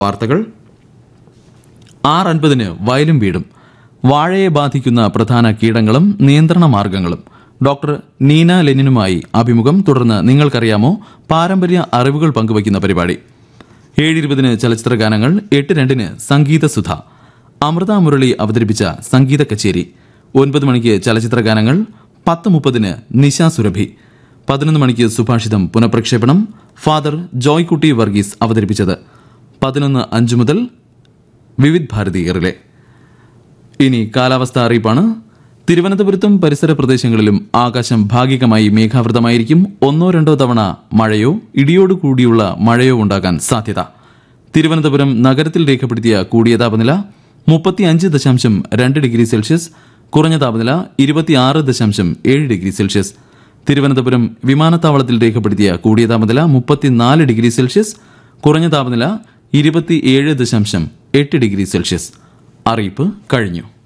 വാർത്തകൾ ആറ് അൻപതിന് വയലും വീടും വാഴയെ ബാധിക്കുന്ന പ്രധാന കീടങ്ങളും നിയന്ത്രണ മാർഗങ്ങളും ഡോക്ടർ നീന ലെനിനുമായി അഭിമുഖം തുടർന്ന് നിങ്ങൾക്കറിയാമോ പാരമ്പര്യ അറിവുകൾ പങ്കുവയ്ക്കുന്ന പരിപാടി ഏഴ് ഇരുപതിന് ചലച്ചിത്ര ഗാനങ്ങൾ എട്ട് രണ്ടിന് സംഗീത സുധ അമൃത മുരളി അവതരിപ്പിച്ച സംഗീത കച്ചേരി ഒൻപത് മണിക്ക് ചലച്ചിത്ര ഗാനങ്ങൾ പത്ത് മുപ്പതിന് നിശ സുരഭി പതിനൊന്ന് മണിക്ക് സുഭാഷിതം പുനഃപ്രക്ഷേപണം ഫാദർ ജോയ്കുട്ടി വർഗീസ് അവതരിപ്പിച്ചത് പതിനൊന്ന് അഞ്ച് മുതൽ വിവിധ് ഭാരതി റിലേ ഇനി കാലാവസ്ഥ അറിയിപ്പാണ് തിരുവനന്തപുരത്തും പരിസര പ്രദേശങ്ങളിലും ആകാശം ഭാഗികമായി മേഘാവൃതമായിരിക്കും ഒന്നോ രണ്ടോ തവണ മഴയോ ഇടിയോട് കൂടിയുള്ള മഴയോ ഉണ്ടാകാൻ സാധ്യത തിരുവനന്തപുരം നഗരത്തിൽ രേഖപ്പെടുത്തിയ കൂടിയ താപനില മുപ്പത്തിയഞ്ച് ദശാംശം രണ്ട് ഡിഗ്രി സെൽഷ്യസ് കുറഞ്ഞ താപനില ഇരുപത്തിയാറ് ദശാംശം ഏഴ് ഡിഗ്രി സെൽഷ്യസ് തിരുവനന്തപുരം വിമാനത്താവളത്തിൽ രേഖപ്പെടുത്തിയ കൂടിയ താപനില മുപ്പത്തിനാല് ഡിഗ്രി സെൽഷ്യസ് കുറഞ്ഞ താപനില ഇരുപത്തിയേഴ് ദശാംശം എട്ട് ഡിഗ്രി സെൽഷ്യസ് അറിയിപ്പ് കഴിഞ്ഞു